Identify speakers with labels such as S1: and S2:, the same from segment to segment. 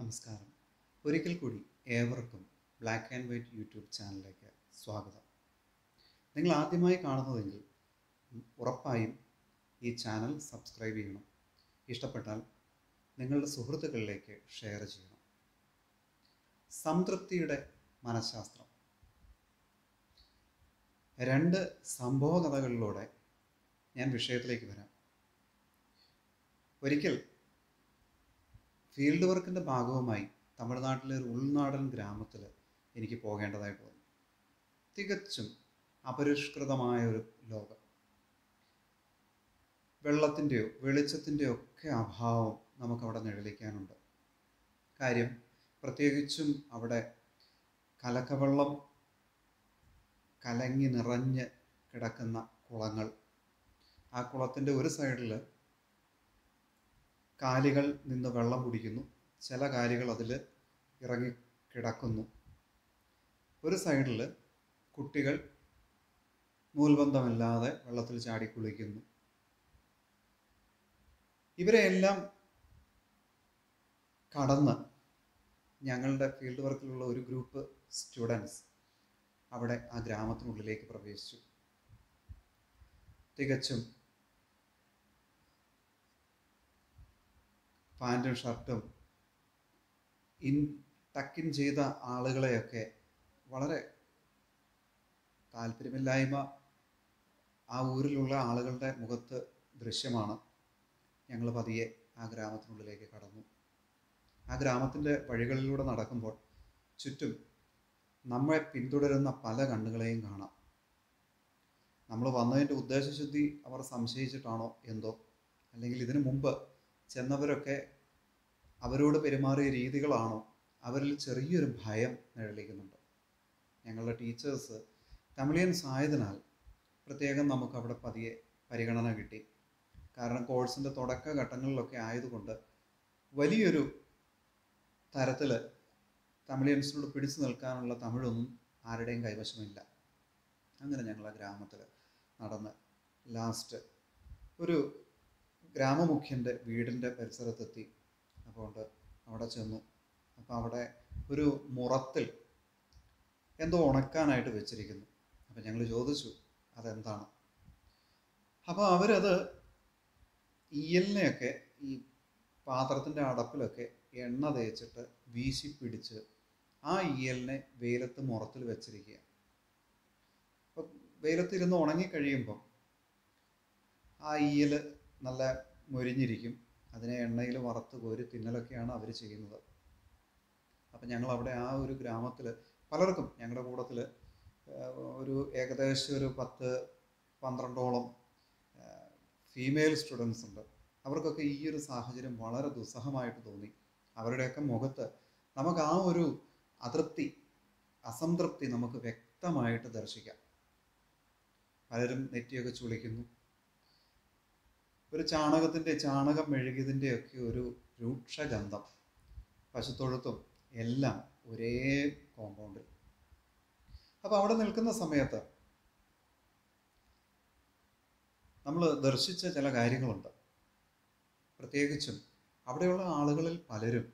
S1: നമസ്കാരം ഒരിക്കൽ കൂടി ഏവർക്കും ബ്ലാക്ക് ആൻഡ് വൈറ്റ് യൂട്യൂബ് ചാനലിലേക്ക് സ്വാഗതം നിങ്ങൾ ആദ്യമായി കാണുന്നതെങ്കിൽ ഉറപ്പായും ഈ ചാനൽ സബ്സ്ക്രൈബ് ചെയ്യണം ഇഷ്ടപ്പെട്ടാൽ നിങ്ങളുടെ സുഹൃത്തുക്കളിലേക്ക് ഷെയർ ചെയ്യണം സംതൃപ്തിയുടെ മനഃശാസ്ത്രം രണ്ട് സംഭവ കഥകളിലൂടെ ഞാൻ വിഷയത്തിലേക്ക് വരാം ഒരിക്കൽ ഫീൽഡ് വർക്കിൻ്റെ ഭാഗവുമായി തമിഴ്നാട്ടിലെ ഒരു ഉൾനാടൻ ഗ്രാമത്തിൽ എനിക്ക് പോകേണ്ടതായിട്ട് വന്നു തികച്ചും അപരിഷ്കൃതമായ ഒരു ലോകം വെള്ളത്തിൻ്റെയോ വെളിച്ചത്തിൻ്റെയോ ഒക്കെ അഭാവം നമുക്കവിടെ നിഴലിക്കാനുണ്ട് കാര്യം പ്രത്യേകിച്ചും അവിടെ കലക്കവെള്ളം കലങ്ങി നിറഞ്ഞ് കിടക്കുന്ന കുളങ്ങൾ ആ കുളത്തിൻ്റെ ഒരു സൈഡിൽ കാലികൾ നിന്ന് വെള്ളം കുടിക്കുന്നു ചില കാലികൾ അതിൽ ഇറങ്ങി കിടക്കുന്നു ഒരു സൈഡിൽ കുട്ടികൾ നൂൽബന്ധമില്ലാതെ വെള്ളത്തിൽ ചാടി കുളിക്കുന്നു ഇവരെയെല്ലാം കടന്ന് ഞങ്ങളുടെ ഫീൽഡ് വർക്കിലുള്ള ഒരു ഗ്രൂപ്പ് സ്റ്റുഡൻസ് അവിടെ ആ ഗ്രാമത്തിനുള്ളിലേക്ക് പ്രവേശിച്ചു തികച്ചും പാൻറ്റും ഷർട്ടും ഇൻ ടക്കിൻ ചെയ്ത ആളുകളെയൊക്കെ വളരെ താല്പര്യമില്ലായ്മ ആ ഊരിലുള്ള ആളുകളുടെ മുഖത്ത് ദൃശ്യമാണ് ഞങ്ങൾ പതിയെ ആ ഗ്രാമത്തിനുള്ളിലേക്ക് കടന്നു ആ ഗ്രാമത്തിൻ്റെ വഴികളിലൂടെ നടക്കുമ്പോൾ ചുറ്റും നമ്മളെ പിന്തുടരുന്ന പല കണ്ണുകളെയും കാണാം നമ്മൾ വന്നതിൻ്റെ ഉദ്ദേശശുദ്ധി അവർ സംശയിച്ചിട്ടാണോ എന്തോ അല്ലെങ്കിൽ ഇതിനു മുമ്പ് ചെന്നവരൊക്കെ അവരോട് പെരുമാറിയ രീതികളാണോ അവരിൽ ചെറിയൊരു ഭയം നിഴലിക്കുന്നുണ്ട് ഞങ്ങളുടെ ടീച്ചേഴ്സ് തമിഴിയൻസ് ആയതിനാൽ പ്രത്യേകം നമുക്ക് അവിടെ പതിയെ പരിഗണന കിട്ടി കാരണം കോഴ്സിൻ്റെ തുടക്ക ഘട്ടങ്ങളിലൊക്കെ ആയതുകൊണ്ട് വലിയൊരു തരത്തിൽ തമിഴിയൻസിനോട് പിടിച്ചു നിൽക്കാനുള്ള തമിഴൊന്നും ആരുടെയും കൈവശമില്ല അങ്ങനെ ഞങ്ങൾ ആ ഗ്രാമത്തിൽ നടന്ന് ലാസ്റ്റ് ഒരു ഗ്രാമമുഖ്യൻ്റെ വീടിൻ്റെ പരിസരത്തെത്തി അപ്പോൾ അവിടെ ചെന്നു അപ്പോൾ അവിടെ ഒരു മുറത്തിൽ എന്തോ ഉണക്കാനായിട്ട് വെച്ചിരിക്കുന്നു അപ്പം ഞങ്ങൾ ചോദിച്ചു അതെന്താണ് അപ്പോൾ അവരത് ഈയലിനെയൊക്കെ ഈ പാത്രത്തിൻ്റെ അടപ്പിലൊക്കെ എണ്ണ തേച്ചിട്ട് വീശി പിടിച്ച് ആ ഈയലിനെ വെയിലത്ത് മുറത്തിൽ വെച്ചിരിക്കുക അപ്പോൾ വെയിലത്തിരുന്ന് ഉണങ്ങിക്കഴിയുമ്പം ആ ഈയൽ നല്ല മൊരിഞ്ഞിരിക്കും അതിനെ എണ്ണയിൽ വറുത്ത് കോരി തിന്നലൊക്കെയാണ് അവർ ചെയ്യുന്നത് അപ്പം ഞങ്ങൾ അവിടെ ആ ഒരു ഗ്രാമത്തിൽ പലർക്കും ഞങ്ങളുടെ കൂട്ടത്തിൽ ഒരു ഏകദേശം ഒരു പത്ത് പന്ത്രണ്ടോളം ഫീമെയിൽ സ്റ്റുഡൻസ് ഉണ്ട് അവർക്കൊക്കെ ഈ ഒരു സാഹചര്യം വളരെ ദുസ്സഹമായിട്ട് തോന്നി അവരുടെയൊക്കെ മുഖത്ത് നമുക്ക് ആ ഒരു അതൃപ്തി അസംതൃപ്തി നമുക്ക് വ്യക്തമായിട്ട് ദർശിക്കാം പലരും നെറ്റിയൊക്കെ ചുളിക്കുന്നു ഒരു ചാണകത്തിൻ്റെ ചാണകം മെഴുകിയതിൻ്റെ ഒക്കെ ഒരു രൂക്ഷഗന്ധം പശുത്തൊഴുത്തും എല്ലാം ഒരേ കോമ്പൗണ്ടിൽ അപ്പോൾ അവിടെ നിൽക്കുന്ന സമയത്ത് നമ്മൾ ദർശിച്ച ചില കാര്യങ്ങളുണ്ട് പ്രത്യേകിച്ചും അവിടെയുള്ള ആളുകളിൽ പലരും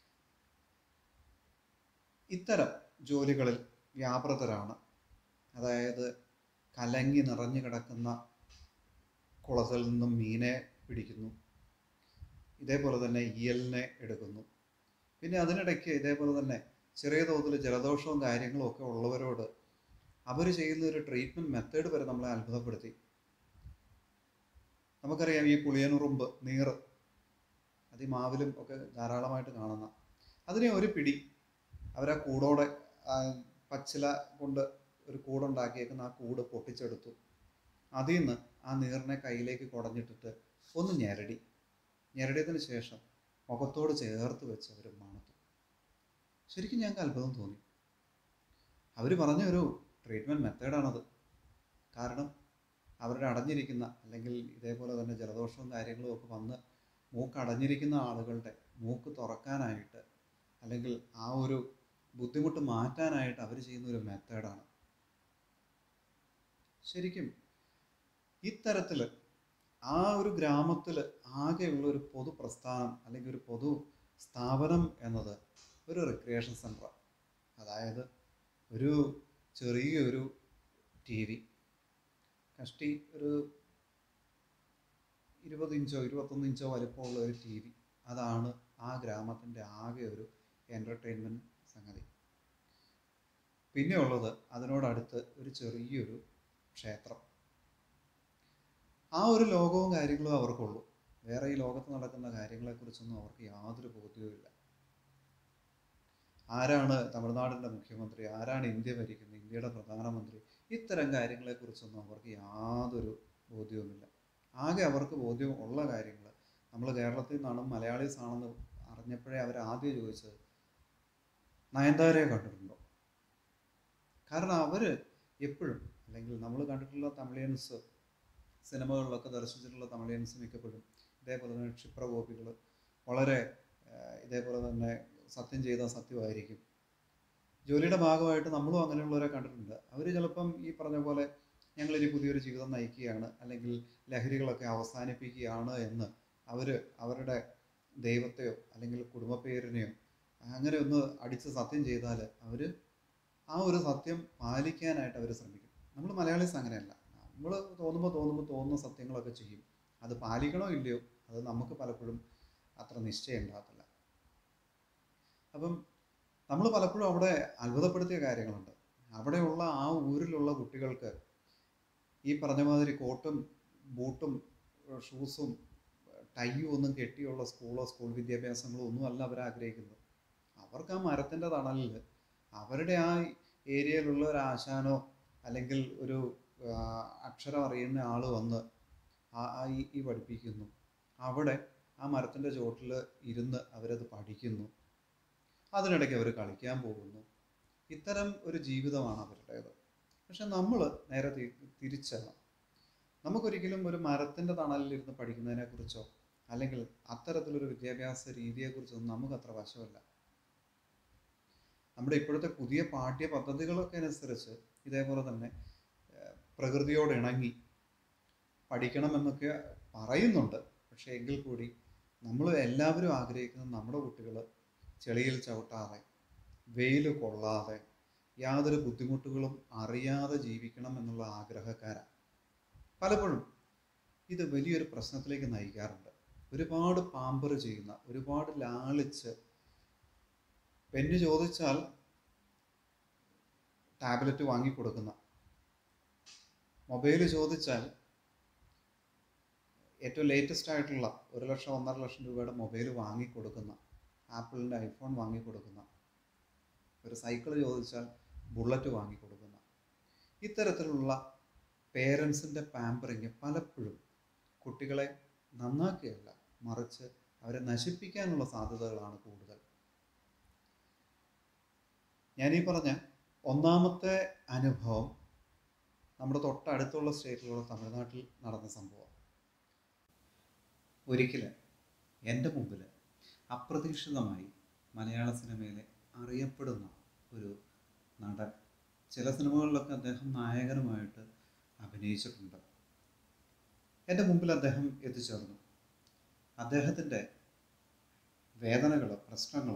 S1: ഇത്തരം ജോലികളിൽ വ്യാപൃതരാണ് അതായത് കലങ്ങി നിറഞ്ഞു കിടക്കുന്ന കുളത്തിൽ നിന്നും മീനെ പിടിക്കുന്നു ഇതേപോലെ തന്നെ ഇയലിനെ എടുക്കുന്നു പിന്നെ അതിനിടയ്ക്ക് ഇതേപോലെ തന്നെ ചെറിയ തോതിൽ ജലദോഷവും കാര്യങ്ങളും ഒക്കെ ഉള്ളവരോട് അവർ ചെയ്യുന്ന ഒരു ട്രീറ്റ്മെൻറ്റ് മെത്തേഡ് വരെ നമ്മളെ അത്ഭുതപ്പെടുത്തി നമുക്കറിയാം ഈ പുളിയനുറുമ്പ് നീറ് അത് ഈ മാവിലും ഒക്കെ ധാരാളമായിട്ട് കാണുന്ന അതിനെ ഒരു പിടി അവരാ കൂടോടെ പച്ചില കൊണ്ട് ഒരു കൂടുണ്ടാക്കിയേക്കുന്ന ആ കൂട് പൊട്ടിച്ചെടുത്തു അതിൽ നിന്ന് ആ നീറിനെ കയ്യിലേക്ക് കുടഞ്ഞിട്ടിട്ട് ഒന്ന് ഞെരടി ഞെരടിയതിന് ശേഷം മുഖത്തോട് ചേർത്ത് വെച്ച് അവർ മണത്തു ശരിക്കും ഞങ്ങൾക്ക് അത്ഭുതം തോന്നി അവർ പറഞ്ഞ ഒരു ട്രീറ്റ്മെൻറ്റ് മെത്തേഡാണത് കാരണം അവരുടെ അടഞ്ഞിരിക്കുന്ന അല്ലെങ്കിൽ ഇതേപോലെ തന്നെ ജലദോഷവും കാര്യങ്ങളും ഒക്കെ വന്ന് മൂക്ക് അടഞ്ഞിരിക്കുന്ന ആളുകളുടെ മൂക്ക് തുറക്കാനായിട്ട് അല്ലെങ്കിൽ ആ ഒരു ബുദ്ധിമുട്ട് മാറ്റാനായിട്ട് അവർ ചെയ്യുന്ന ഒരു മെത്തേഡാണ് ശരിക്കും ഇത്തരത്തിൽ ആ ഒരു ഗ്രാമത്തിൽ ആകെയുള്ള ഒരു പൊതു പ്രസ്ഥാനം അല്ലെങ്കിൽ ഒരു പൊതു സ്ഥാപനം എന്നത് ഒരു റിക്രിയേഷൻ സെൻ്ററാണ് അതായത് ഒരു ചെറിയൊരു ടി വി കഷ്ടി ഒരു ഇരുപത് ഇഞ്ചോ ഇരുപത്തൊന്ന് ഇഞ്ചോ വലിപ്പമുള്ള ഒരു ടി വി അതാണ് ആ ഗ്രാമത്തിൻ്റെ ആകെ ഒരു എൻ്റർടൈൻമെൻറ്റ് സംഗതി പിന്നെ ഉള്ളത് അതിനോടടുത്ത് ഒരു ചെറിയൊരു ക്ഷേത്രം ആ ഒരു ലോകവും കാര്യങ്ങളും അവർക്കുള്ളൂ വേറെ ഈ ലോകത്ത് നടക്കുന്ന കാര്യങ്ങളെക്കുറിച്ചൊന്നും അവർക്ക് യാതൊരു ബോധ്യവുമില്ല ആരാണ് തമിഴ്നാടിൻ്റെ മുഖ്യമന്ത്രി ആരാണ് ഇന്ത്യ ഭരിക്കുന്നത് ഇന്ത്യയുടെ പ്രധാനമന്ത്രി ഇത്തരം കാര്യങ്ങളെക്കുറിച്ചൊന്നും അവർക്ക് യാതൊരു ബോധ്യവുമില്ല ആകെ അവർക്ക് ബോധ്യം ഉള്ള കാര്യങ്ങൾ നമ്മൾ കേരളത്തിൽ നിന്നാണ് മലയാളീസ് ആണെന്ന് അറിഞ്ഞപ്പോഴേ അവർ ആദ്യം ചോദിച്ചത് നയൻതാരയെ കണ്ടിട്ടുണ്ടോ കാരണം അവർ എപ്പോഴും അല്ലെങ്കിൽ നമ്മൾ കണ്ടിട്ടുള്ള തമിഴിയൻസ് സിനിമകളിലൊക്കെ ദർശിച്ചിട്ടുള്ള തമിഴിയൻസ് മിക്കപ്പോഴും ഇതേപോലെ തന്നെ ക്ഷിപ്രകോപികൾ വളരെ ഇതേപോലെ തന്നെ സത്യം ചെയ്താൽ സത്യമായിരിക്കും ജോലിയുടെ ഭാഗമായിട്ട് നമ്മളും അങ്ങനെയുള്ളവരെ കണ്ടിട്ടുണ്ട് അവർ ചിലപ്പം ഈ പറഞ്ഞ പോലെ ഞങ്ങളിനി പുതിയൊരു ജീവിതം നയിക്കുകയാണ് അല്ലെങ്കിൽ ലഹരികളൊക്കെ അവസാനിപ്പിക്കുകയാണ് എന്ന് അവർ അവരുടെ ദൈവത്തെയോ അല്ലെങ്കിൽ കുടുംബ പേരിനെയോ അങ്ങനെ ഒന്ന് അടിച്ച് സത്യം ചെയ്താൽ അവർ ആ ഒരു സത്യം പാലിക്കാനായിട്ട് അവർ ശ്രമിക്കും നമ്മൾ മലയാളീസ് അങ്ങനെയല്ല നമ്മൾ തോന്നുമ്പോൾ തോന്നുമ്പോൾ തോന്നുന്ന സത്യങ്ങളൊക്കെ ചെയ്യും അത് പാലിക്കണോ ഇല്ലയോ അത് നമുക്ക് പലപ്പോഴും അത്ര നിശ്ചയം ഉണ്ടാകത്തില്ല അപ്പം നമ്മൾ പലപ്പോഴും അവിടെ അത്ഭുതപ്പെടുത്തിയ കാര്യങ്ങളുണ്ട് അവിടെയുള്ള ആ ഊരിലുള്ള കുട്ടികൾക്ക് ഈ പറഞ്ഞ മാതിരി കോട്ടും ബൂട്ടും ഷൂസും ടൈയും ഒന്നും കെട്ടിയുള്ള സ്കൂളോ സ്കൂൾ വിദ്യാഭ്യാസങ്ങളോ ഒന്നും അല്ല അവർ ആഗ്രഹിക്കുന്നത് അവർക്ക് ആ മരത്തിൻ്റെ തണലിൽ അവരുടെ ആ ഏരിയയിലുള്ള ഒരു ആശാനോ അല്ലെങ്കിൽ ഒരു അക്ഷരം അറിയുന്ന ആൾ വന്ന് ആ ഈ ഈ പഠിപ്പിക്കുന്നു അവിടെ ആ മരത്തിൻ്റെ ചോട്ടിൽ ഇരുന്ന് അവരത് പഠിക്കുന്നു അതിനിടയ്ക്ക് അവർ കളിക്കാൻ പോകുന്നു ഇത്തരം ഒരു ജീവിതമാണ് അവരുടേത് പക്ഷെ നമ്മൾ നേരെ തിരിച്ചാണ് നമുക്കൊരിക്കലും ഒരു മരത്തിൻ്റെ തണലിലിരുന്ന് പഠിക്കുന്നതിനെക്കുറിച്ചോ അല്ലെങ്കിൽ അത്തരത്തിലൊരു വിദ്യാഭ്യാസ രീതിയെക്കുറിച്ചൊന്നും നമുക്ക് അത്ര വശമല്ല നമ്മുടെ ഇപ്പോഴത്തെ പുതിയ പാഠ്യ പദ്ധതികളൊക്കെ അനുസരിച്ച് ഇതേപോലെ തന്നെ പ്രകൃതിയോട് ഇണങ്ങി പഠിക്കണമെന്നൊക്കെ പറയുന്നുണ്ട് പക്ഷേ എങ്കിൽ കൂടി നമ്മൾ എല്ലാവരും ആഗ്രഹിക്കുന്നത് നമ്മുടെ കുട്ടികൾ ചെളിയിൽ ചവിട്ടാതെ വെയിൽ കൊള്ളാതെ യാതൊരു ബുദ്ധിമുട്ടുകളും അറിയാതെ ജീവിക്കണം എന്നുള്ള ആഗ്രഹക്കാരാണ് പലപ്പോഴും ഇത് വലിയൊരു പ്രശ്നത്തിലേക്ക് നയിക്കാറുണ്ട് ഒരുപാട് പാമ്പർ ചെയ്യുന്ന ഒരുപാട് ലാളിച്ച് പെന്ന് ചോദിച്ചാൽ ടാബ്ലറ്റ് വാങ്ങിക്കൊടുക്കുന്ന മൊബൈൽ ചോദിച്ചാൽ ഏറ്റവും ലേറ്റസ്റ്റ് ആയിട്ടുള്ള ഒരു ലക്ഷം ഒന്നര ലക്ഷം രൂപയുടെ മൊബൈൽ വാങ്ങിക്കൊടുക്കുന്ന ആപ്പിളിൻ്റെ ഐഫോൺ വാങ്ങിക്കൊടുക്കുന്ന ഒരു സൈക്കിൾ ചോദിച്ചാൽ ബുള്ളറ്റ് വാങ്ങിക്കൊടുക്കുന്ന ഇത്തരത്തിലുള്ള പേരൻസിൻ്റെ പാമ്പറിങ് പലപ്പോഴും കുട്ടികളെ നന്നാക്കുകയല്ല മറിച്ച് അവരെ നശിപ്പിക്കാനുള്ള സാധ്യതകളാണ് കൂടുതൽ ഞാനീ പറഞ്ഞ ഒന്നാമത്തെ അനുഭവം നമ്മുടെ തൊട്ടടുത്തുള്ള സ്റ്റേറ്റിലുള്ള തമിഴ്നാട്ടിൽ നടന്ന സംഭവം ഒരിക്കൽ എൻ്റെ മുമ്പിൽ അപ്രതീക്ഷിതമായി മലയാള സിനിമയിലെ അറിയപ്പെടുന്ന ഒരു നടൻ ചില സിനിമകളിലൊക്കെ അദ്ദേഹം നായകനുമായിട്ട് അഭിനയിച്ചിട്ടുണ്ട് എൻ്റെ മുമ്പിൽ അദ്ദേഹം എത്തിച്ചേർന്നു അദ്ദേഹത്തിൻ്റെ വേദനകൾ പ്രശ്നങ്ങൾ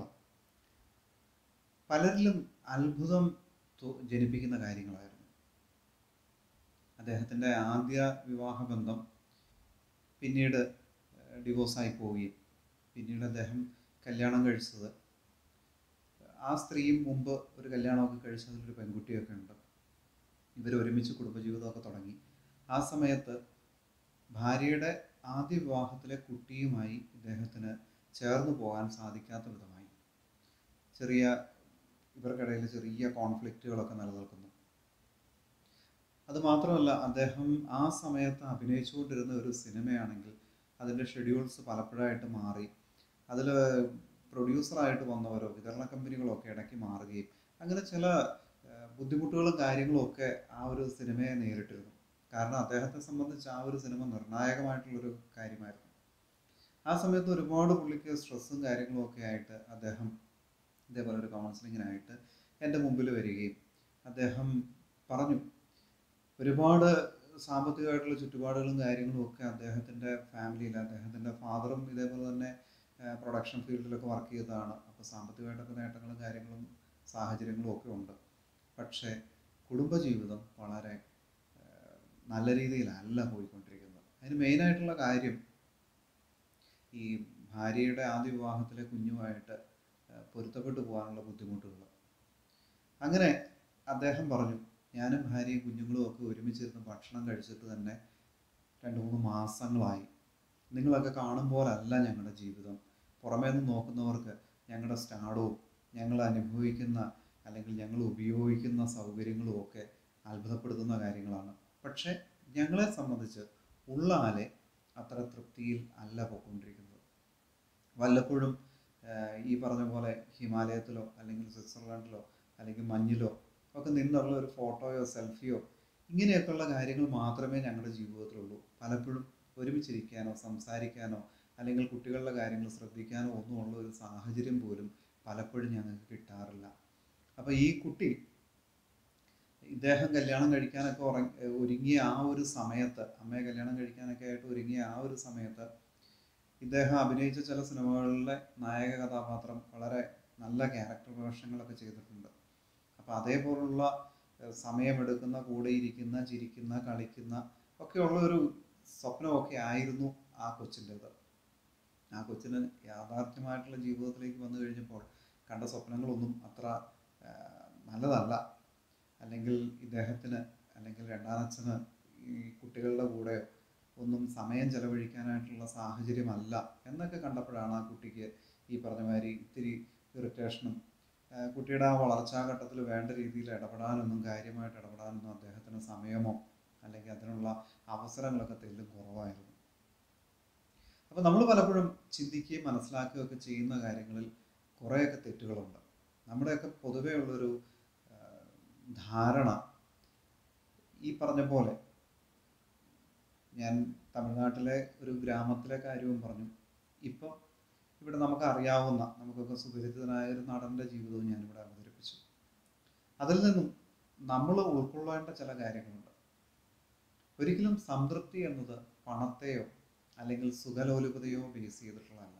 S1: പലരിലും അത്ഭുതം ജനിപ്പിക്കുന്ന കാര്യങ്ങളായിരുന്നു അദ്ദേഹത്തിൻ്റെ ആദ്യ വിവാഹബന്ധം പിന്നീട് ഡിവോഴ്സായി പോവുകയും പിന്നീട് അദ്ദേഹം കല്യാണം കഴിച്ചത് ആ സ്ത്രീയും മുമ്പ് ഒരു കല്യാണമൊക്കെ കഴിച്ചതിലൊരു പെൺകുട്ടിയൊക്കെ ഉണ്ട് ഇവർ ഒരുമിച്ച് കുടുംബജീവിതമൊക്കെ തുടങ്ങി ആ സമയത്ത് ഭാര്യയുടെ ആദ്യ വിവാഹത്തിലെ കുട്ടിയുമായി ഇദ്ദേഹത്തിന് ചേർന്ന് പോകാൻ സാധിക്കാത്ത വിധമായി ചെറിയ ഇവർക്കിടയിൽ ചെറിയ കോൺഫ്ലിക്റ്റുകളൊക്കെ നിലനിൽക്കുന്നു അതുമാത്രമല്ല അദ്ദേഹം ആ സമയത്ത് അഭിനയിച്ചുകൊണ്ടിരുന്ന ഒരു സിനിമയാണെങ്കിൽ അതിൻ്റെ ഷെഡ്യൂൾസ് പലപ്പോഴായിട്ട് മാറി അതിൽ പ്രൊഡ്യൂസറായിട്ട് വന്നവരോ വിതരണ കമ്പനികളോ ഒക്കെ ഇടയ്ക്ക് മാറുകയും അങ്ങനെ ചില ബുദ്ധിമുട്ടുകളും കാര്യങ്ങളും ഒക്കെ ആ ഒരു സിനിമയെ നേരിട്ടിരുന്നു കാരണം അദ്ദേഹത്തെ സംബന്ധിച്ച് ആ ഒരു സിനിമ നിർണായകമായിട്ടുള്ളൊരു കാര്യമായിരുന്നു ആ സമയത്ത് ഒരുപാട് പുള്ളിക്ക് സ്ട്രെസ്സും കാര്യങ്ങളും ഒക്കെ ആയിട്ട് അദ്ദേഹം ഇതേപോലെ ഒരു കൗൺസിലിങ്ങിനായിട്ട് എൻ്റെ മുമ്പിൽ വരികയും അദ്ദേഹം പറഞ്ഞു ഒരുപാട് സാമ്പത്തികമായിട്ടുള്ള ചുറ്റുപാടുകളും കാര്യങ്ങളും ഒക്കെ അദ്ദേഹത്തിൻ്റെ ഫാമിലിയിൽ അദ്ദേഹത്തിൻ്റെ ഫാദറും ഇതേപോലെ തന്നെ പ്രൊഡക്ഷൻ ഫീൽഡിലൊക്കെ വർക്ക് ചെയ്തതാണ് അപ്പോൾ സാമ്പത്തികമായിട്ടൊക്കെ നേട്ടങ്ങളും കാര്യങ്ങളും സാഹചര്യങ്ങളും ഒക്കെ ഉണ്ട് പക്ഷേ കുടുംബജീവിതം വളരെ ഏഹ്, നല്ല രീതിയിലല്ല പോയിക്കൊണ്ടിരിക്കുന്നത് അതിന് മെയിനായിട്ടുള്ള കാര്യം ഈ ഭാര്യയുടെ ആദ്യ വിവാഹത്തിലെ കുഞ്ഞുമായിട്ട് ഏഹ്, പൊരുത്തപ്പെട്ടു പോകാനുള്ള ബുദ്ധിമുട്ടുകൾ അങ്ങനെ അദ്ദേഹം പറഞ്ഞു ഞാനും ഭാര്യയും കുഞ്ഞുങ്ങളും ഒക്കെ ഒരുമിച്ചിരുന്ന് ഭക്ഷണം കഴിച്ചിട്ട് തന്നെ രണ്ട് മൂന്ന് മാസങ്ങളായി നിങ്ങളൊക്കെ കാണും പോലല്ല ഞങ്ങളുടെ ജീവിതം പുറമേ നിന്ന് നോക്കുന്നവർക്ക് ഞങ്ങളുടെ സ്റ്റാഡവും ഞങ്ങൾ അനുഭവിക്കുന്ന അല്ലെങ്കിൽ ഞങ്ങൾ ഉപയോഗിക്കുന്ന സൗകര്യങ്ങളും ഒക്കെ അത്ഭുതപ്പെടുത്തുന്ന കാര്യങ്ങളാണ് പക്ഷേ ഞങ്ങളെ സംബന്ധിച്ച് ഉള്ളാലെ അത്ര തൃപ്തിയിൽ അല്ല പോയിക്കൊണ്ടിരിക്കുന്നത് വല്ലപ്പോഴും ആഹ്, ഈ പറഞ്ഞ പോലെ ഹിമാലയത്തിലോ അല്ലെങ്കിൽ സ്വിറ്റ്സർലാൻഡിലോ അല്ലെങ്കിൽ മഞ്ഞിലോ ഒക്കെ നിന്നുള്ള ഒരു ഫോട്ടോയോ സെൽഫിയോ ഇങ്ങനെയൊക്കെയുള്ള കാര്യങ്ങൾ മാത്രമേ ഞങ്ങളുടെ ജീവിതത്തിലുള്ളൂ പലപ്പോഴും ഒരുമിച്ചിരിക്കാനോ സംസാരിക്കാനോ അല്ലെങ്കിൽ കുട്ടികളുടെ കാര്യങ്ങൾ ശ്രദ്ധിക്കാനോ ഒന്നുമുള്ള ഒരു സാഹചര്യം പോലും പലപ്പോഴും ഞങ്ങൾക്ക് കിട്ടാറില്ല അപ്പോൾ ഈ കുട്ടി ഇദ്ദേഹം കല്യാണം കഴിക്കാനൊക്കെ ഉറ ഒരുങ്ങിയ ആ ഒരു സമയത്ത് അമ്മയെ കല്യാണം കഴിക്കാനൊക്കെ ആയിട്ട് ഒരുങ്ങിയ ആ ഒരു സമയത്ത് ഇദ്ദേഹം അഭിനയിച്ച ചില സിനിമകളിലെ നായക കഥാപാത്രം വളരെ നല്ല ക്യാരക്ടർ വേഷങ്ങളൊക്കെ ചെയ്തിട്ടുണ്ട് അപ്പോൾ അതേപോലുള്ള ഏഹ്, സമയമെടുക്കുന്ന കൂടെ ഇരിക്കുന്ന ചിരിക്കുന്ന കളിക്കുന്ന ഒക്കെയുള്ള ഒരു സ്വപ്നമൊക്കെ ആയിരുന്നു ആ കൊച്ചിൻ്റെത് ആ കൊച്ചിന് യാഥാർത്ഥ്യമായിട്ടുള്ള ജീവിതത്തിലേക്ക് വന്നു കഴിഞ്ഞപ്പോൾ കണ്ട സ്വപ്നങ്ങളൊന്നും അത്ര ആഹ്, നല്ലതല്ല അല്ലെങ്കിൽ ഇദ്ദേഹത്തിന് അല്ലെങ്കിൽ രണ്ടാനച്ഛന് ഈ കുട്ടികളുടെ കൂടെ ഒന്നും സമയം ചെലവഴിക്കാനായിട്ടുള്ള സാഹചര്യമല്ല എന്നൊക്കെ കണ്ടപ്പോഴാണ് ആ കുട്ടിക്ക് ഈ പറഞ്ഞ മാതിരി ഇത്തിരി ഇറിറ്റേഷനും ആഹ് കുട്ടിയുടെ ആ വളർച്ചാഘട്ടത്തിൽ വേണ്ട രീതിയിൽ ഇടപെടാനൊന്നും കാര്യമായിട്ട് ഇടപെടാനൊന്നും അദ്ദേഹത്തിന് സമയമോ അല്ലെങ്കിൽ അതിനുള്ള അവസരങ്ങളൊക്കെ തെല്ലും കുറവായിരുന്നു അപ്പോൾ നമ്മൾ പലപ്പോഴും ചിന്തിക്കുകയും മനസ്സിലാക്കുകയും ഒക്കെ ചെയ്യുന്ന കാര്യങ്ങളിൽ കുറേയൊക്കെ തെറ്റുകളുണ്ട് നമ്മുടെയൊക്കെ പൊതുവേ ഉള്ളൊരു ആഹ്, ധാരണ ഈ പറഞ്ഞ പോലെ ഞാൻ തമിഴ്നാട്ടിലെ ഒരു ഗ്രാമത്തിലെ കാര്യവും പറഞ്ഞു ഇപ്പോൾ ഇവിടെ നമുക്ക് അറിയാവുന്ന നമുക്കൊക്കെ സുപരിചിതനായ ഒരു നടൻ്റെ ജീവിതവും ഞാനിവിടെ അവതരിപ്പിച്ചു അതിൽ നിന്നും നമ്മൾ ഉൾക്കൊള്ളേണ്ട ചില കാര്യങ്ങളുണ്ട് ഒരിക്കലും സംതൃപ്തി എന്നത് പണത്തെയോ അല്ലെങ്കിൽ സുഖലോലുപതയോ ബേസ് ചെയ്തിട്ടുള്ളതല്ല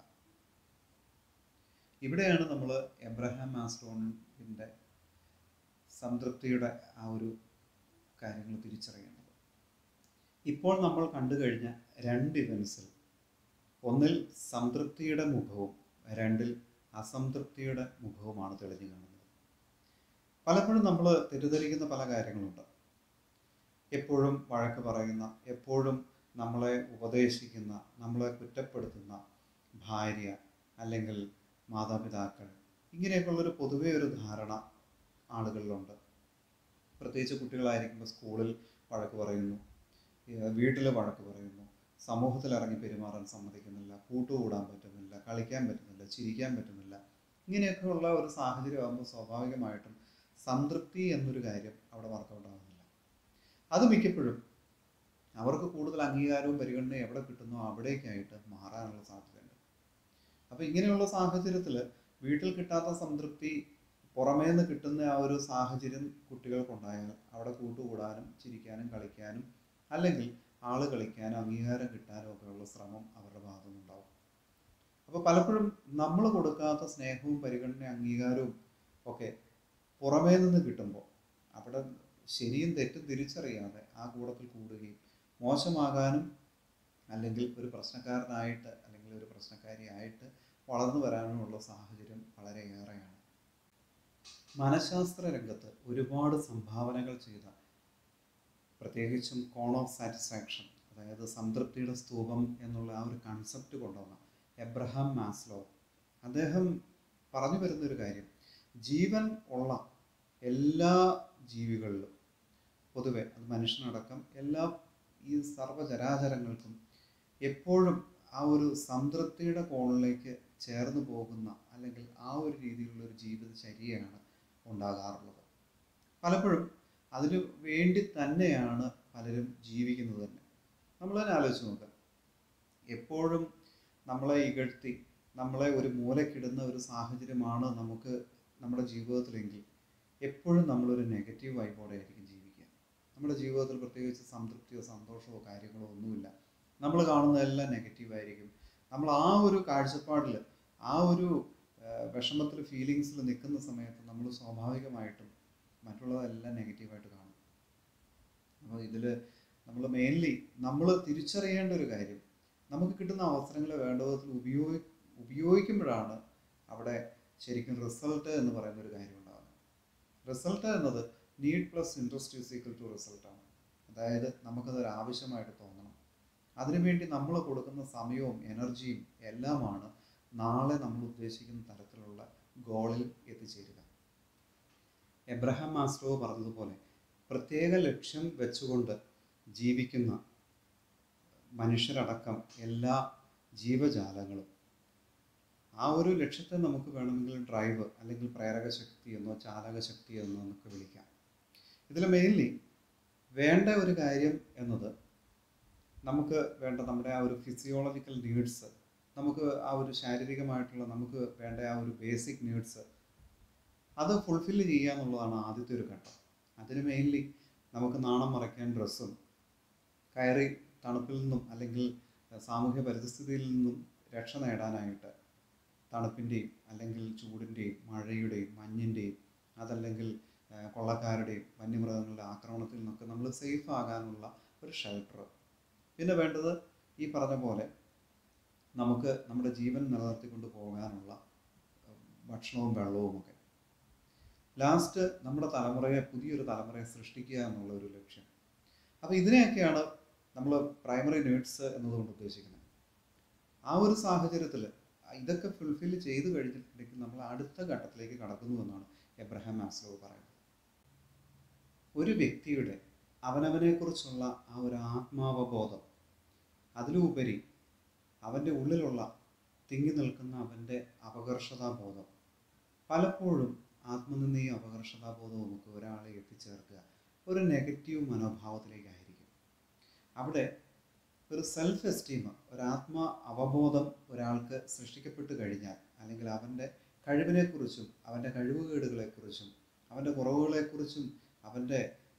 S1: ഇവിടെയാണ് നമ്മൾ എബ്രഹാം മാസ്ട്രോണിൻ്റെ സംതൃപ്തിയുടെ ആ ഒരു കാര്യങ്ങൾ തിരിച്ചറിയേണ്ടത് ഇപ്പോൾ നമ്മൾ കണ്ടു കഴിഞ്ഞ രണ്ട് ഇവൻസിൽ ഒന്നിൽ സംതൃപ്തിയുടെ മുഖവും രണ്ടിൽ അസംതൃപ്തിയുടെ മുഖവുമാണ് തെളിഞ്ഞു കാണുന്നത് പലപ്പോഴും നമ്മൾ തെറ്റിദ്ധരിക്കുന്ന പല കാര്യങ്ങളുണ്ട് എപ്പോഴും വഴക്ക് പറയുന്ന എപ്പോഴും നമ്മളെ ഉപദേശിക്കുന്ന നമ്മളെ കുറ്റപ്പെടുത്തുന്ന ഭാര്യ അല്ലെങ്കിൽ മാതാപിതാക്കൾ ഇങ്ങനെയൊക്കെയുള്ളൊരു പൊതുവേ ഒരു ധാരണ ആളുകളിലുണ്ട് പ്രത്യേകിച്ച് കുട്ടികളായിരിക്കുമ്പോൾ സ്കൂളിൽ വഴക്ക് പറയുന്നു വീട്ടിൽ വഴക്ക് പറയുന്നു സമൂഹത്തിൽ ഇറങ്ങി പെരുമാറാൻ സമ്മതിക്കുന്നില്ല കൂട്ടുകൂടാൻ പറ്റുന്നില്ല കളിക്കാൻ പറ്റുന്നില്ല ചിരിക്കാൻ പറ്റുന്നില്ല ഇങ്ങനെയൊക്കെയുള്ള ഒരു സാഹചര്യം ആകുമ്പോൾ സ്വാഭാവികമായിട്ടും സംതൃപ്തി എന്നൊരു കാര്യം അവിടെ വർക്കൗട്ട് ആവുന്നില്ല അത് മിക്കപ്പോഴും അവർക്ക് കൂടുതൽ അംഗീകാരവും പരിഗണനയും എവിടെ കിട്ടുന്നോ അവിടേക്കായിട്ട് മാറാനുള്ള സാധ്യതയുണ്ട് അപ്പോൾ ഇങ്ങനെയുള്ള സാഹചര്യത്തിൽ വീട്ടിൽ കിട്ടാത്ത സംതൃപ്തി പുറമേ നിന്ന് കിട്ടുന്ന ആ ഒരു സാഹചര്യം കുട്ടികൾക്കുണ്ടായാൽ അവിടെ കൂട്ടുകൂടാനും ചിരിക്കാനും കളിക്കാനും അല്ലെങ്കിൽ ആള് കളിക്കാനും അംഗീകാരം കിട്ടാനും ഒക്കെയുള്ള ശ്രമം അവരുടെ ഭാഗത്തു നിന്നുണ്ടാവും അപ്പോൾ പലപ്പോഴും നമ്മൾ കൊടുക്കാത്ത സ്നേഹവും പരിഗണനയും അംഗീകാരവും ഒക്കെ പുറമേ നിന്ന് കിട്ടുമ്പോൾ അവിടെ ശരിയും തെറ്റും തിരിച്ചറിയാതെ ആ കൂടത്തിൽ കൂടുകയും മോശമാകാനും അല്ലെങ്കിൽ ഒരു പ്രശ്നക്കാരനായിട്ട് അല്ലെങ്കിൽ ഒരു പ്രശ്നക്കാരിയായിട്ട് വളർന്നു വരാനുമുള്ള സാഹചര്യം വളരെയേറെയാണ് മനഃശാസ്ത്ര രംഗത്ത് ഒരുപാട് സംഭാവനകൾ ചെയ്ത പ്രത്യേകിച്ചും കോൺ ഓഫ് സാറ്റിസ്ഫാക്ഷൻ അതായത് സംതൃപ്തിയുടെ സ്തൂപം എന്നുള്ള ആ ഒരു കൺസെപ്റ്റ് കൊണ്ടുവന്ന എബ്രഹാം മാസ്ലോ അദ്ദേഹം പറഞ്ഞു വരുന്നൊരു കാര്യം ജീവൻ ഉള്ള എല്ലാ ജീവികളിലും പൊതുവെ അത് മനുഷ്യനടക്കം എല്ലാ ഈ സർവ്വചരാചരങ്ങൾക്കും എപ്പോഴും ആ ഒരു സംതൃപ്തിയുടെ കോണിലേക്ക് ചേർന്ന് പോകുന്ന അല്ലെങ്കിൽ ആ ഒരു രീതിയിലുള്ള ഒരു ജീവിതചര്യയാണ് ഉണ്ടാകാറുള്ളത് പലപ്പോഴും അതിന് വേണ്ടി തന്നെയാണ് പലരും ജീവിക്കുന്നത് തന്നെ നമ്മൾ തന്നെ ആലോചിച്ച് നോക്കുക എപ്പോഴും നമ്മളെ ഇകഴ്ത്തി നമ്മളെ ഒരു മൂലക്കിടുന്ന ഒരു സാഹചര്യമാണ് നമുക്ക് നമ്മുടെ ജീവിതത്തിലെങ്കിൽ എപ്പോഴും നമ്മളൊരു നെഗറ്റീവ് വൈബോടെ ആയിരിക്കും ജീവിക്കുക നമ്മുടെ ജീവിതത്തിൽ പ്രത്യേകിച്ച് സംതൃപ്തിയോ സന്തോഷമോ കാര്യങ്ങളോ ഒന്നുമില്ല നമ്മൾ കാണുന്നതെല്ലാം നെഗറ്റീവായിരിക്കും നമ്മൾ ആ ഒരു കാഴ്ചപ്പാടിൽ ആ ഒരു വിഷമത്തിൽ ഫീലിങ്സിൽ നിൽക്കുന്ന സമയത്ത് നമ്മൾ സ്വാഭാവികമായിട്ടും മറ്റുള്ളതെല്ലാം നെഗറ്റീവായിട്ട് കാണും അപ്പോൾ ഇതിൽ നമ്മൾ മെയിൻലി നമ്മൾ തിരിച്ചറിയേണ്ട ഒരു കാര്യം നമുക്ക് കിട്ടുന്ന അവസരങ്ങളെ വേണ്ട വിധത്തിൽ ഉപയോഗി ഉപയോഗിക്കുമ്പോഴാണ് അവിടെ ശരിക്കും റിസൾട്ട് എന്ന് പറയുന്ന ഒരു കാര്യം ഉണ്ടാകുന്നത് റിസൾട്ട് എന്നത് need plus interest is equal to റിസൾട്ടാണ് അതായത് നമുക്കതൊരു ആവശ്യമായിട്ട് തോന്നണം അതിനുവേണ്ടി നമ്മൾ കൊടുക്കുന്ന സമയവും എനർജിയും എല്ലാമാണ് നാളെ നമ്മൾ ഉദ്ദേശിക്കുന്ന തരത്തിലുള്ള ഗോളിൽ എത്തിച്ചേരുക എബ്രഹാം മാസ്ലോ പറഞ്ഞതുപോലെ പ്രത്യേക ലക്ഷ്യം വെച്ചുകൊണ്ട് ജീവിക്കുന്ന മനുഷ്യരടക്കം എല്ലാ ജീവജാലങ്ങളും ആ ഒരു ലക്ഷ്യത്തെ നമുക്ക് വേണമെങ്കിൽ ഡ്രൈവ് അല്ലെങ്കിൽ പ്രേരക ശക്തി എന്നോ ചാലക ശക്തി എന്നോ നമുക്ക് വിളിക്കാം ഇതിൽ മെയിൻലി വേണ്ട ഒരു കാര്യം എന്നത് നമുക്ക് വേണ്ട നമ്മുടെ ആ ഒരു ഫിസിയോളജിക്കൽ നീഡ്സ് നമുക്ക് ആ ഒരു ശാരീരികമായിട്ടുള്ള നമുക്ക് വേണ്ട ആ ഒരു ബേസിക് നീഡ്സ് അത് ഫുൾഫിൽ ചെയ്യുക എന്നുള്ളതാണ് ആദ്യത്തെ ഒരു ഘട്ടം അതിന് മെയിൻലി നമുക്ക് നാണം മറയ്ക്കാൻ ഡ്രസ്സും കയറി തണുപ്പിൽ നിന്നും അല്ലെങ്കിൽ സാമൂഹ്യ പരിസ്ഥിതിയിൽ നിന്നും രക്ഷ നേടാനായിട്ട് തണുപ്പിൻ്റെയും അല്ലെങ്കിൽ ചൂടിൻ്റെയും മഴയുടെയും മഞ്ഞിൻ്റെയും അതല്ലെങ്കിൽ കൊള്ളക്കാരുടെയും വന്യമൃഗങ്ങളുടെ ആക്രമണത്തിൽ നിന്നൊക്കെ നമ്മൾ സേഫ് ആകാനുള്ള ഒരു ഷെൽട്ടർ പിന്നെ വേണ്ടത് ഈ പറഞ്ഞ പോലെ നമുക്ക് നമ്മുടെ ജീവൻ നിലനിർത്തിക്കൊണ്ട് പോകാനുള്ള ഭക്ഷണവും വെള്ളവും ഒക്കെ ലാസ്റ്റ് നമ്മുടെ തലമുറയെ പുതിയൊരു തലമുറയെ സൃഷ്ടിക്കുക എന്നുള്ള ഒരു ലക്ഷ്യം അപ്പോൾ ഇതിനെയൊക്കെയാണ് നമ്മൾ പ്രൈമറി നീഡ്സ് എന്നതുകൊണ്ട് ഉദ്ദേശിക്കുന്നത് ആ ഒരു സാഹചര്യത്തിൽ ഇതൊക്കെ ഫുൾഫിൽ ചെയ്തു കഴിഞ്ഞിട്ടുണ്ടെങ്കിൽ നമ്മൾ അടുത്ത ഘട്ടത്തിലേക്ക് കടക്കുന്നു എന്നാണ് എബ്രഹാം മാസ്ലോ പറയുന്നത് ഒരു വ്യക്തിയുടെ അവനവനെക്കുറിച്ചുള്ള ആ ഒരു ആത്മാവബോധം അതിലുപരി അവൻ്റെ ഉള്ളിലുള്ള തിങ്ങി നിൽക്കുന്ന അവൻ്റെ അപകർഷതാബോധം പലപ്പോഴും ആത്മനിന്ദയും അപകർഷതാബോധവും ഒക്കെ ഒരാളെ എത്തിച്ചേർക്കുക ഒരു നെഗറ്റീവ് മനോഭാവത്തിലേക്കായിരിക്കും അവിടെ ഒരു സെൽഫ് എസ്റ്റീം ഒരു ആത്മ അവബോധം ഒരാൾക്ക് സൃഷ്ടിക്കപ്പെട്ട് കഴിഞ്ഞാൽ അല്ലെങ്കിൽ അവൻ്റെ കഴിവിനെക്കുറിച്ചും അവൻ്റെ കഴിവുകേടുകളെക്കുറിച്ചും അവൻ്റെ കുറവുകളെക്കുറിച്ചും അവൻ്റെ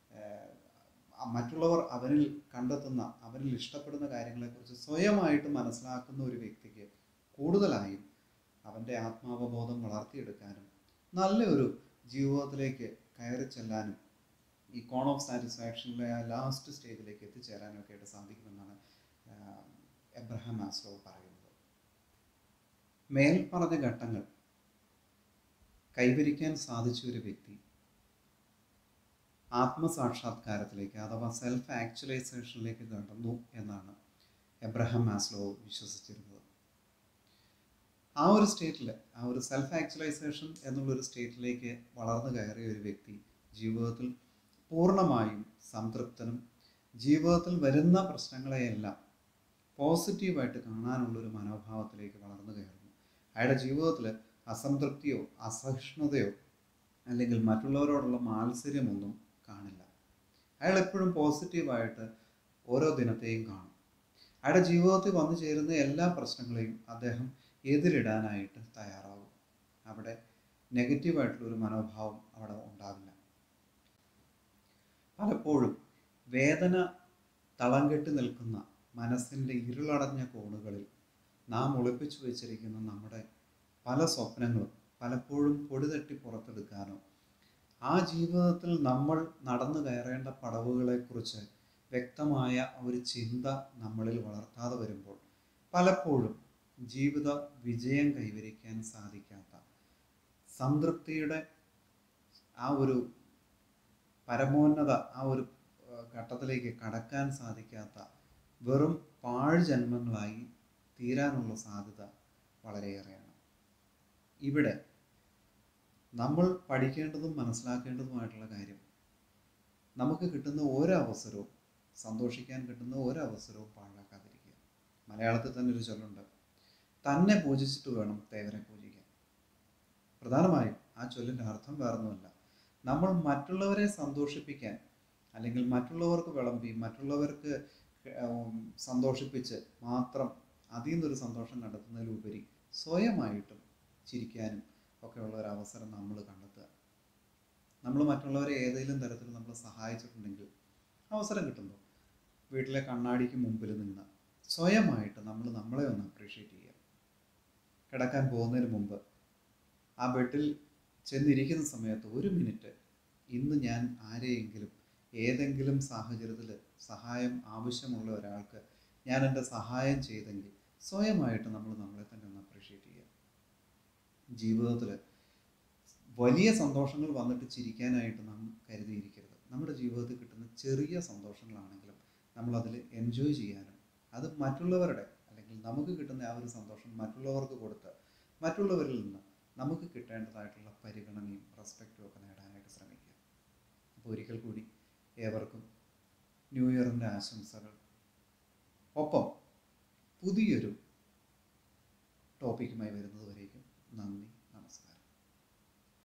S1: മറ്റുള്ളവർ അവനിൽ കണ്ടെത്തുന്ന അവനിൽ ഇഷ്ടപ്പെടുന്ന കാര്യങ്ങളെക്കുറിച്ച് സ്വയമായിട്ട് മനസ്സിലാക്കുന്ന ഒരു വ്യക്തിക്ക് കൂടുതലായും അവൻ്റെ ആത്മാവബോധം വളർത്തിയെടുക്കാനും നല്ലൊരു ജീവിതത്തിലേക്ക് കയറി ചെല്ലാനും ഈ കോൺ ഓഫ് സാറ്റിസ്ഫാക്ഷനിലെ ആ ലാസ്റ്റ് സ്റ്റേജിലേക്ക് എത്തിച്ചേരാനും ഒക്കെ ആയിട്ട് സാധിക്കുമെന്നാണ് എബ്രഹാം മാസ്ലോ പറയുന്നത് മേൽ പറഞ്ഞ ഘട്ടങ്ങൾ കൈവരിക്കാൻ സാധിച്ച ഒരു വ്യക്തി ആത്മസാക്ഷാത്കാരത്തിലേക്ക് അഥവാ സെൽഫ് ആക്ച്വലൈസേഷനിലേക്ക് കടന്നു എന്നാണ് എബ്രഹാം മാസ്ലോ വിശ്വസിച്ചിരുന്നത് ആ ഒരു സ്റ്റേറ്റിൽ ആ ഒരു സെൽഫ് ആക്ച്വലൈസേഷൻ എന്നുള്ളൊരു സ്റ്റേറ്റിലേക്ക് വളർന്നു കയറിയ ഒരു വ്യക്തി ജീവിതത്തിൽ പൂർണ്ണമായും സംതൃപ്തനും ജീവിതത്തിൽ വരുന്ന പ്രശ്നങ്ങളെയെല്ലാം പോസിറ്റീവായിട്ട് കാണാനുള്ളൊരു മനോഭാവത്തിലേക്ക് വളർന്നു കയറുന്നു അയാളുടെ ജീവിതത്തിൽ അസംതൃപ്തിയോ അസഹിഷ്ണുതയോ അല്ലെങ്കിൽ മറ്റുള്ളവരോടുള്ള മാത്സര്യമൊന്നും കാണില്ല അയാൾ എപ്പോഴും പോസിറ്റീവായിട്ട് ഓരോ ദിനത്തെയും കാണും അയാളുടെ ജീവിതത്തിൽ വന്നു ചേരുന്ന എല്ലാ പ്രശ്നങ്ങളെയും അദ്ദേഹം എതിരിടാനായിട്ട് തയ്യാറാവും അവിടെ നെഗറ്റീവായിട്ടുള്ളൊരു മനോഭാവം അവിടെ ഉണ്ടാവില്ല പലപ്പോഴും വേദന തളം കെട്ടി നിൽക്കുന്ന മനസ്സിൻ്റെ ഇരുളടഞ്ഞ കോണുകളിൽ നാം ഒളിപ്പിച്ചു വെച്ചിരിക്കുന്ന നമ്മുടെ പല സ്വപ്നങ്ങളും പലപ്പോഴും പൊടിതട്ടി പുറത്തെടുക്കാനോ ആ ജീവിതത്തിൽ നമ്മൾ നടന്നു കയറേണ്ട പടവുകളെക്കുറിച്ച് വ്യക്തമായ ഒരു ചിന്ത നമ്മളിൽ വളർത്താതെ വരുമ്പോൾ പലപ്പോഴും ജീവിത വിജയം കൈവരിക്കാൻ സാധിക്കാത്ത സംതൃപ്തിയുടെ ആ ഒരു പരമോന്നത ആ ഒരു ഘട്ടത്തിലേക്ക് കടക്കാൻ സാധിക്കാത്ത വെറും പാഴ് ജന്മങ്ങളായി തീരാനുള്ള സാധ്യത വളരെയേറെയാണ് ഇവിടെ നമ്മൾ പഠിക്കേണ്ടതും മനസ്സിലാക്കേണ്ടതുമായിട്ടുള്ള കാര്യം നമുക്ക് കിട്ടുന്ന ഓരോ അവസരവും സന്തോഷിക്കാൻ കിട്ടുന്ന ഓരോ അവസരവും പാഴാക്കാതിരിക്കുക മലയാളത്തിൽ തന്നെ ഒരു ചൊല്ലുണ്ട് തന്നെ പൂജിച്ചിട്ട് വേണം തേവരെ പൂജിക്കാൻ പ്രധാനമായും ആ ചൊല്ലിൻ്റെ അർത്ഥം വേറൊന്നുമല്ല നമ്മൾ മറ്റുള്ളവരെ സന്തോഷിപ്പിക്കാൻ അല്ലെങ്കിൽ മറ്റുള്ളവർക്ക് വിളമ്പി മറ്റുള്ളവർക്ക് സന്തോഷിപ്പിച്ച് മാത്രം അതിൽ നിന്നൊരു സന്തോഷം കണ്ടെത്തുന്നതിലുപരി സ്വയമായിട്ടും ചിരിക്കാനും ഒക്കെയുള്ള ഒരു അവസരം നമ്മൾ കണ്ടെത്തുക നമ്മൾ മറ്റുള്ളവരെ ഏതെങ്കിലും തരത്തിൽ നമ്മൾ സഹായിച്ചിട്ടുണ്ടെങ്കിൽ അവസരം കിട്ടുമ്പോൾ വീട്ടിലെ കണ്ണാടിക്ക് മുമ്പിൽ നിന്ന് സ്വയമായിട്ട് നമ്മൾ നമ്മളെ ഒന്ന് അപ്രീഷിയേറ്റ് ചെയ്യുക കിടക്കാൻ പോകുന്നതിന് മുമ്പ് ആ ബെഡിൽ ചെന്നിരിക്കുന്ന സമയത്ത് ഒരു മിനിറ്റ് ഇന്ന് ഞാൻ ആരെയെങ്കിലും ഏതെങ്കിലും സാഹചര്യത്തിൽ സഹായം ആവശ്യമുള്ള ഒരാൾക്ക് ഞാൻ എൻ്റെ സഹായം ചെയ്തെങ്കിൽ സ്വയമായിട്ട് നമ്മൾ നമ്മളെ തന്നെ ഒന്ന് അപ്രീഷിയേറ്റ് ചെയ്യുക ജീവിതത്തിൽ വലിയ സന്തോഷങ്ങൾ വന്നിട്ട് ചിരിക്കാനായിട്ട് നാം കരുതിയിരിക്കരുത് നമ്മുടെ ജീവിതത്തിൽ കിട്ടുന്ന ചെറിയ സന്തോഷങ്ങളാണെങ്കിലും നമ്മളതിൽ എൻജോയ് ചെയ്യാനും അത് മറ്റുള്ളവരുടെ അല്ലെങ്കിൽ നമുക്ക് കിട്ടുന്ന ആ ഒരു സന്തോഷം മറ്റുള്ളവർക്ക് കൊടുത്ത് മറ്റുള്ളവരിൽ നിന്ന് നമുക്ക് കിട്ടേണ്ടതായിട്ടുള്ള പരിഗണനയും റെസ്പെക്റ്റും ഒക്കെ നേടാനായിട്ട് ശ്രമിക്കുക അപ്പോൾ ഒരിക്കൽ കൂടി ഏവർക്കും ന്യൂ ഇയറിൻ്റെ ആശംസകൾ ഒപ്പം പുതിയൊരു ടോപ്പിക്കുമായി വരുന്നത് വരേക്കും നന്ദി